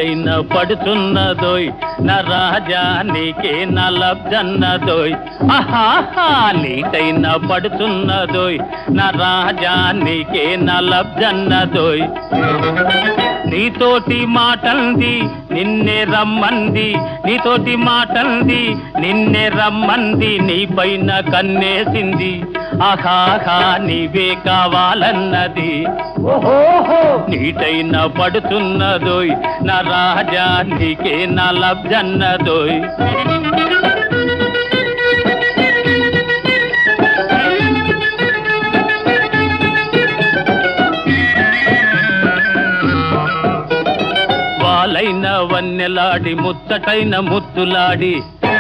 నీటైన పడుతున్నదోయ్ నా రాజా నీకే నా లబ్జన్నదోయ్ ఆహాహా నీటైన పడుతున్నదోయ్ నా రాజా నీకే నా లబ్జన్నదోయ్ నీతోటి మాటంది నిన్నే రమ్మంది నీతోటి మాటంది నిన్నే రమ్మంది నీ పైన కన్నేసింది ఆహాహా నీవే కావాలన్నది నీటైన పడుతున్నదోయ్ నా రాజా నీకే నా లబ్జన్నదోయ్ వాలైన వన్నెలాడి ముచ్చటైన ముద్దులాడి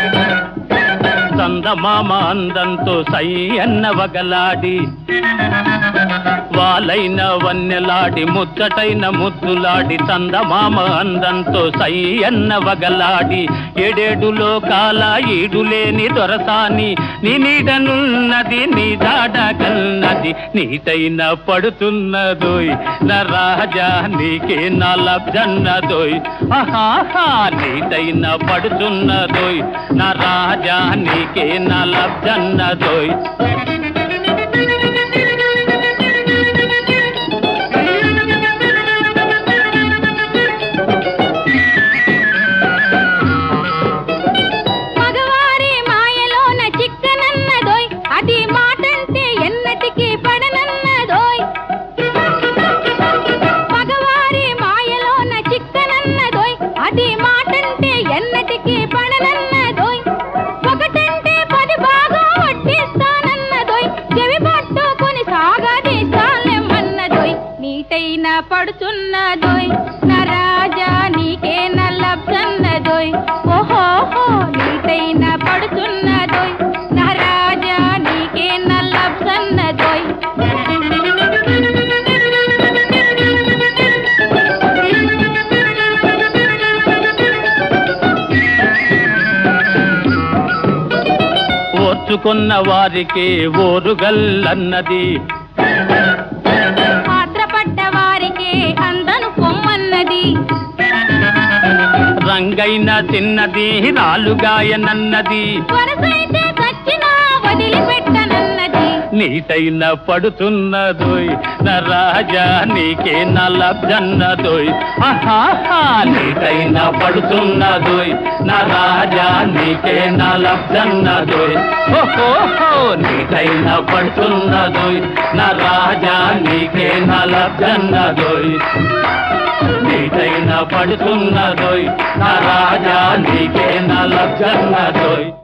చందమామ అందంతో సై అన్న వగలాడి వాలైన వన్నెలాడి ముచ్చటైన ముద్దులాడి చందమామ అందంతో సై అన్న వగలాడి ఏడేడు లోకాల ఈడులేని దొరసాని నీ నీడనున్నది నీ దాడగల్నది నీటైన పడుతున్నదోయ్ నా రాజా నీకే నా లబ్జన్నదోయ్ ఆహాహా నీటైన పడుతున్నదోయ్ నా రాజా నీకే నా లబ్జన్నదోయ్ మగవారి మాయలోన చిక్కనన్నదోయ్ అటి మాటంటే ఎన్నటికి పడనన్నదోయ్ మగవారి మాయలోన చిక్కనన్నదోయ్ అటి మాటంటే ఎన్నటికి పడనన్నదోయ్ ఒకటంటే పది బాగా వడ్డిస్తానన్నదోయ్ చెవి పట్టుకొని సాగదీశాలెమ్మన్నదోయ్ నీటైన పడుతున్నదోయ్ నా రాజా నీకే నల్లబ్జన్నదోయ్ ఓహోహో నీటైన పడుతున్నదోయ్ నా రాజా నీకే నల్లబ్జన్నదోయ్ ఓర్చుకున్న వారికి ఓరుగల్లన్నది ఆత్రపడ్డ వారికి అందను పొమ్మన్నది రంగైన చిన్నది రాలుగాయనన్నది వరసైతే చచ్చినా వదిలిపెట్టనన్నది నీటైన పడుతున్నదోయ్ నా రాజా నీకే నా లబ్జన్నదోయ్ ఆహాహా నీటైన పడుతున్నదోయ్ నా రాజా నీకే నా లబ్జన్నదోయ్ ఓహోహో నీటైన పడుతున్నదోయ్ నా రాజా నీకే నా లబ్జన్నదోయ్ నీటైన పడుతున్నదోయ్ నా రాజా నీకే నా లబ్జన్నదోయ్